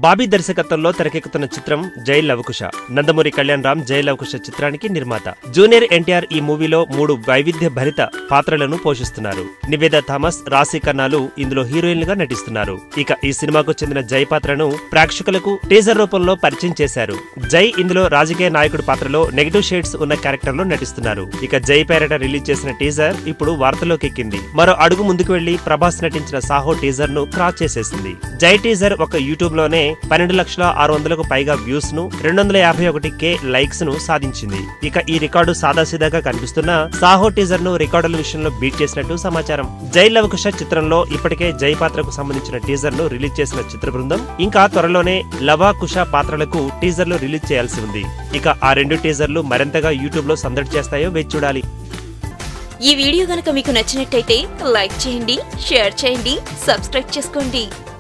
బాబీ దర్శకత్వంలో తెరకెక్కుతున్న చిత్రం జై లవకుశ నందమూరి కళ్యాణ్ రామ్ జై లవకుశ చిత్రానికి నిర్మాత జూనియర్ ఎన్టీఆర్ ఈ మూవీలో మూడు వైవిధ్య భరిత పాత్రలను పోషిస్తున్నారు నివేద థామస్ రాశి కన్నాలు ఇందులో హీరోయిన్లుగా నటిస్తున్నారు ఇక ఈ సినిమాకు చెందిన జై పాత్రను ప్రేక్షకులకు టీజర్ రూపంలో పరిచయం చేశారు జై ఇందులో రాజకీయ నాయకుడి పాత్రలో నెగటివ్ షేడ్స్ ఉన్న క్యారెక్టర్ లో నటిస్తున్నారు ఇక జై పేరట రిలీజ్ చేసిన టీజర్ ఇప్పుడు వార్తలోకి ఎక్కింది మరో అడుగు ముందుకు వెళ్లి ప్రభాస్ నటించిన సాహో టీజర్ ను క్రాస్ చేసేసింది జై టీజర్ ఒక యూట్యూబ్ లోనే పన్నెండు లక్షల ఆరు వందలకు పైగా వ్యూస్ ను రెండు వందల యాభై ఒకటి కే లైక్స్ ను సాధించింది ఇక ఈ రికార్డు సాదాసీదాగా కనిపిస్తున్న సాహో టీజర్ ను రికార్డుల విషయంలో బీట్ చేసినట్టు సమాచారం జై లవకుశ చిత్రంలో ఇప్పటికే జై పాత్రకు సంబంధించిన టీజర్ ను రిలీజ్ చేసిన చిత్ర బృందం ఇంకా త్వరలోనే లవా కుష పాత్రలకు టీజర్లు రిలీజ్ చేయాల్సి ఉంది ఇక ఆ రెండు టీజర్లు మరింతగా యూట్యూబ్ లో సందడి చేస్తాయో వేచి చూడాలి ఈ వీడియో గనక మీకు నచ్చినట్టయితే లైక్ చేయండి షేర్ చేయండి సబ్స్క్రైబ్ చేసుకోండి